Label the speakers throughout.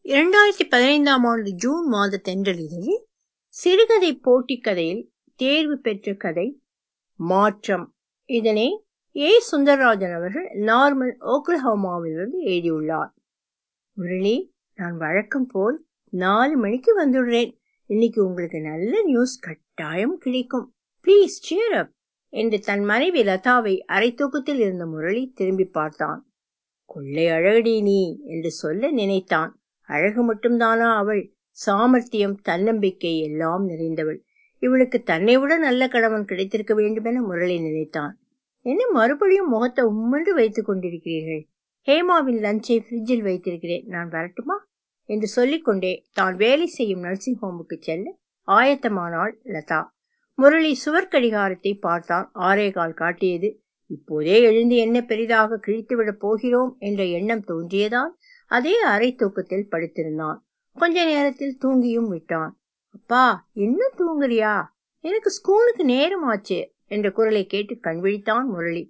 Speaker 1: இரண்டாயிரத்தி பதினைந்தாம் ஆண்டு ஜூன் மாத தென்றலில் சிறுகதை போட்டி கதையில் தேர்வு பெற்ற கதை மாற்றம் இதனை ஏ சுந்தரராஜன் அவர்கள் நார்மல் ஓக்லஹோமாவிலிருந்து எழுதியுள்ளார் முரளி நான் வழக்கம் போல் நாலு மணிக்கு வந்துடுறேன் இன்னைக்கு உங்களுக்கு நல்ல நியூஸ் கட்டாயம் கிடைக்கும் ப்ளீஸ் cheer up என்று தன் மனைவி லதாவை அரை தூக்கத்தில் இருந்த முரளி திரும்பி பார்த்தான் கொள்ளை அழகடி நீ என்று சொல்ல நினைத்தான் அழகு மட்டும்தானா அவள் சாமர்த்தியம் தன்னம்பிக்கை எல்லாம் நிறைந்தவள் இவளுக்கு தன்னை விட நல்ல கணவன் கிடைத்திருக்க வேண்டுமென முரளி நினைத்தான் என்ன மறுபடியும் முகத்தை உம்மென்று வைத்துக் கொண்டிருக்கிறீர்கள் ஹேமாவின் லஞ்சை ஃப்ரிட்ஜில் வைத்திருக்கிறேன் நான் வரட்டுமா என்று சொல்லிக்கொண்டே தான் வேலை செய்யும் நர்சிங் ஹோமுக்கு செல்ல ஆயத்தமானாள் லதா முரளி சுவர் கடிகாரத்தை பார்த்தான் ஆரே கால் காட்டியது இப்போதே எழுந்து என்ன பெரிதாக கிழித்துவிடப் போகிறோம் என்ற எண்ணம் தோன்றியதால் அதே அரை தூக்கத்தில் படுத்திருந்தான் கொஞ்ச நேரத்தில் தூங்கியும் விட்டான் அப்பா இன்னும் தூங்குறியா எனக்கு ஸ்கூலுக்கு நேரம் ஆச்சு என்ற குரலை கேட்டு கண்விழித்தான் முரளி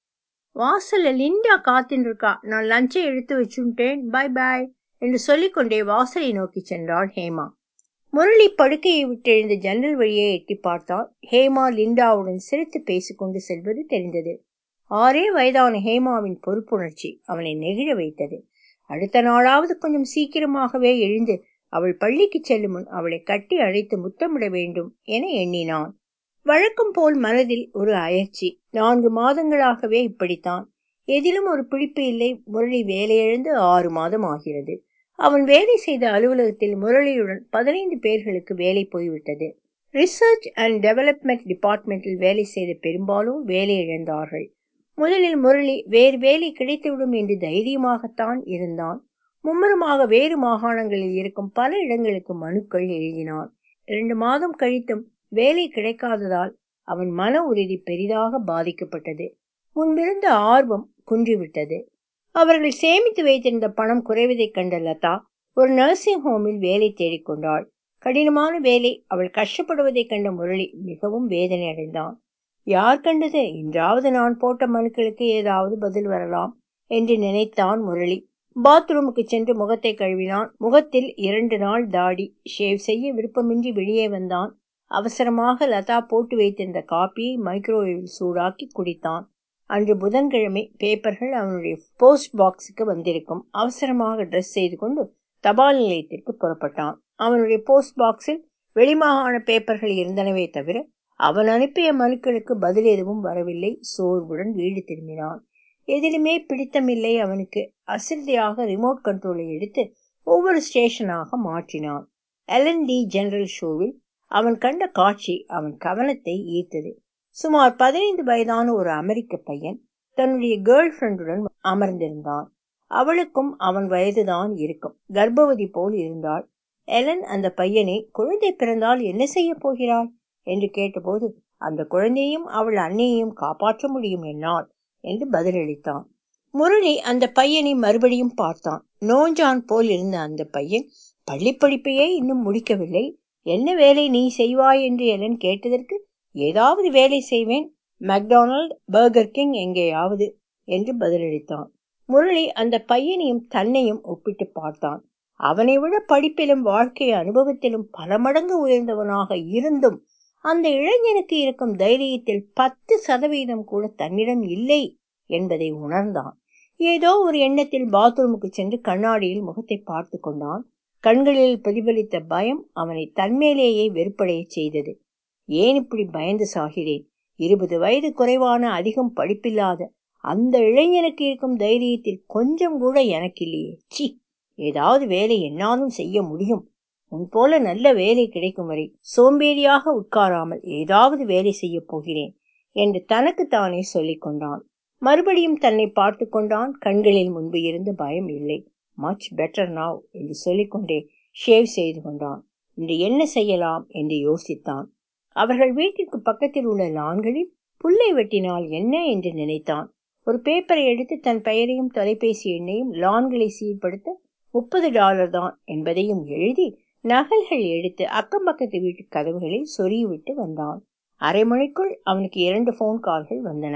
Speaker 1: வாசல்ல லிண்டா காத்துன்னு இருக்கா நான் லஞ்சை எடுத்து வச்சுட்டேன் பாய் பாய் என்று சொல்லிக்கொண்டே வாசலை நோக்கி சென்றாள் ஹேமா முரளி படுக்கையை விட்டு எழுந்து ஜன்னல் வழியே எட்டி பார்த்தால் ஹேமா லிண்டாவுடன் சிரித்து பேசிக்கொண்டு செல்வது தெரிந்தது ஆறே வயதான ஹேமாவின் பொறுப்புணர்ச்சி அவனை நெகிழ வைத்தது அடுத்த நாளாவது கொஞ்சம் சீக்கிரமாகவே எழுந்து அவள் பள்ளிக்கு செல்லும் முன் அவளை கட்டி அழைத்து முத்தமிட வேண்டும் என எண்ணினான் வழக்கம் போல் மனதில் ஒரு அயற்சி நான்கு மாதங்களாகவே இப்படித்தான் எதிலும் ஒரு பிடிப்பு இல்லை முரளி வேலையிழந்து ஆறு மாதம் ஆகிறது அவன் வேலை செய்த அலுவலகத்தில் முரளியுடன் பதினைந்து பேர்களுக்கு வேலை போய்விட்டது ரிசர்ச் அண்ட் டெவலப்மெண்ட் டிபார்ட்மெண்டில் வேலை செய்த பெரும்பாலும் வேலை இழந்தார்கள் முதலில் முரளி வேறு வேலை கிடைத்துவிடும் என்று தைரியமாகத்தான் இருந்தான் மும்முரமாக வேறு மாகாணங்களில் இருக்கும் பல இடங்களுக்கு மனுக்கள் எழுதினான் இரண்டு மாதம் கழித்தும் வேலை கிடைக்காததால் அவன் மன உறுதி பெரிதாக பாதிக்கப்பட்டது முன்பிருந்த ஆர்வம் குன்றிவிட்டது அவர்கள் சேமித்து வைத்திருந்த பணம் குறைவதைக் கண்ட லதா ஒரு நர்சிங் ஹோமில் வேலை தேடிக்கொண்டாள் கடினமான வேலை அவள் கஷ்டப்படுவதைக் கண்ட முரளி மிகவும் வேதனை அடைந்தான் யார் கண்டது இன்றாவது நான் போட்ட மனுக்களுக்கு ஏதாவது பதில் வரலாம் என்று நினைத்தான் முரளி பாத்ரூமுக்கு சென்று முகத்தை கழுவினான் முகத்தில் இரண்டு நாள் தாடி ஷேவ் செய்ய விருப்பமின்றி வெளியே வந்தான் அவசரமாக லதா போட்டு வைத்திருந்த காப்பியை மைக்ரோவேவில் சூடாக்கி குடித்தான் அன்று புதன்கிழமை பேப்பர்கள் அவனுடைய போஸ்ட் பாக்ஸுக்கு வந்திருக்கும் அவசரமாக ட்ரெஸ் செய்து கொண்டு தபால் நிலையத்திற்கு புறப்பட்டான் அவனுடைய போஸ்ட் பாக்ஸில் வெளிமாகாண பேப்பர்கள் இருந்தனவே தவிர அவன் அனுப்பிய மனுக்களுக்கு பதில் எதுவும் வரவில்லை சோர்வுடன் வீடு திரும்பினான் எதிலுமே பிடித்தமில்லை அவனுக்கு அசிரதையாக ரிமோட் கண்ட்ரோலை எடுத்து ஒவ்வொரு ஸ்டேஷனாக மாற்றினான் எல்என் டி ஜெனரல் ஷோவில் அவன் கண்ட காட்சி அவன் கவனத்தை ஈர்த்தது சுமார் பதினைந்து வயதான ஒரு அமெரிக்க பையன் தன்னுடைய கேர்ள் ஃப்ரெண்டுடன் அமர்ந்திருந்தான் அவளுக்கும் அவன் வயதுதான் இருக்கும் கர்ப்பவதி போல் இருந்தாள் எலன் அந்த பையனை குழந்தை பிறந்தால் என்ன செய்ய போகிறாள் என்று கேட்டபோது அந்த குழந்தையும் அவள் அன்னையையும் காப்பாற்ற முடியும் என்னால் என்று பதிலளித்தான் முரளி அந்த பையனை மறுபடியும் பார்த்தான் நோஞ்சான் போல் இருந்த அந்த பையன் பள்ளி படிப்பையே இன்னும் முடிக்கவில்லை என்ன வேலை நீ செய்வாய் என்று எலன் கேட்டதற்கு ஏதாவது வேலை செய்வேன் மெக்டானல்ட் பர்கர் கிங் எங்கேயாவது என்று பதிலளித்தான் முரளி அந்த பையனையும் தன்னையும் ஒப்பிட்டு பார்த்தான் அவனை விட படிப்பிலும் வாழ்க்கை அனுபவத்திலும் பல மடங்கு உயர்ந்தவனாக இருந்தும் அந்த இளைஞனுக்கு இருக்கும் தைரியத்தில் பத்து சதவீதம் கூட தன்னிடம் இல்லை என்பதை உணர்ந்தான் ஏதோ ஒரு எண்ணத்தில் பாத்ரூமுக்கு சென்று கண்ணாடியில் முகத்தை பார்த்து கொண்டான் கண்களில் பிரதிபலித்த பயம் அவனை தன்மேலேயே வெறுப்படைய செய்தது ஏன் இப்படி பயந்து சாகிறேன் இருபது வயது குறைவான அதிகம் படிப்பில்லாத அந்த இளைஞனுக்கு இருக்கும் தைரியத்தில் கொஞ்சம் கூட எனக்கு இல்லையே சி ஏதாவது வேலை என்னாலும் செய்ய முடியும் உன் போல நல்ல வேலை கிடைக்கும் வரை சோம்பேறியாக உட்காராமல் ஏதாவது வேலை செய்ய போகிறேன் என்று தனக்கு தானே சொல்லிக் கொண்டான் மறுபடியும் தன்னை பார்த்து கொண்டான் கண்களில் முன்பு இருந்த பயம் இல்லை மச் பெட்டர் நாவ் என்று சொல்லிக்கொண்டே ஷேவ் செய்து கொண்டான் இன்று என்ன செய்யலாம் என்று யோசித்தான் அவர்கள் வீட்டிற்கு பக்கத்தில் உள்ள லான்களில் புல்லை வெட்டினால் என்ன என்று நினைத்தான் ஒரு பேப்பரை எடுத்து தன் பெயரையும் தொலைபேசி எண்ணையும் லான்களை சீர்படுத்த முப்பது டாலர் தான் என்பதையும் எழுதி நகல்கள் எடுத்து அக்கம் பக்கத்து வீட்டு கதவுகளை சொருகிவிட்டு வந்தான் அரை மணிக்குள் அவனுக்கு இரண்டு போன் கால்கள் வந்தன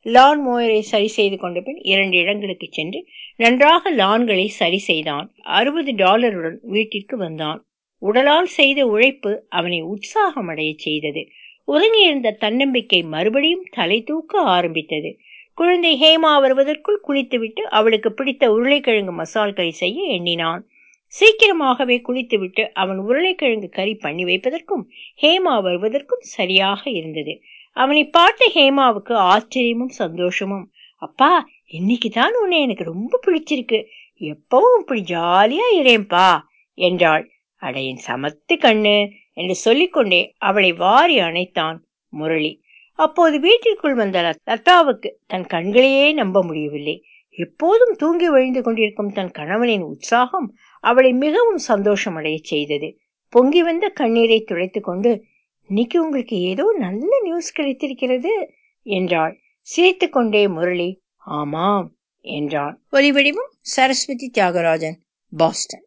Speaker 1: லான் மோயரை சரி செய்து கொண்ட பின் இரண்டு இடங்களுக்கு சென்று நன்றாக லான்களை சரி செய்தான் அறுபது டாலருடன் வீட்டிற்கு வந்தான் உடலால் செய்த உழைப்பு அவனை உற்சாகமடைய செய்தது ஒதுங்கியிருந்த தன்னம்பிக்கை மறுபடியும் தலை தூக்க ஆரம்பித்தது குழந்தை ஹேமா வருவதற்குள் குளித்துவிட்டு அவளுக்கு பிடித்த உருளைக்கிழங்கு மசால்களை செய்ய எண்ணினான் சீக்கிரமாகவே குளித்துவிட்டு அவன் உருளைக்கிழங்கு கறி பண்ணி வைப்பதற்கும் ஹேமா வருவதற்கும் சரியாக இருந்தது அவனை பார்த்த ஹேமாவுக்கு ஆச்சரியமும் சந்தோஷமும் அப்பா இன்னைக்கு தான் உன்னை எனக்கு ரொம்ப பிடிச்சிருக்கு எப்பவும் இப்படி ஜாலியா இரேன்பா என்றாள் அடையின் சமத்து கண்ணு என்று சொல்லிக்கொண்டே அவளை வாரி அணைத்தான் முரளி அப்போது வீட்டிற்குள் வந்த லதாவுக்கு தன் கண்களையே நம்ப முடியவில்லை எப்போதும் தூங்கி வழிந்து கொண்டிருக்கும் தன் கணவனின் உற்சாகம் அவளை மிகவும் சந்தோஷமடைய செய்தது பொங்கி வந்த கண்ணீரை துடைத்து கொண்டு இன்னைக்கு உங்களுக்கு ஏதோ நல்ல நியூஸ் கிடைத்திருக்கிறது என்றாள் சிரித்துக் கொண்டே முரளி ஆமாம் என்றான் ஒலிவடிவும் சரஸ்வதி தியாகராஜன் பாஸ்டன்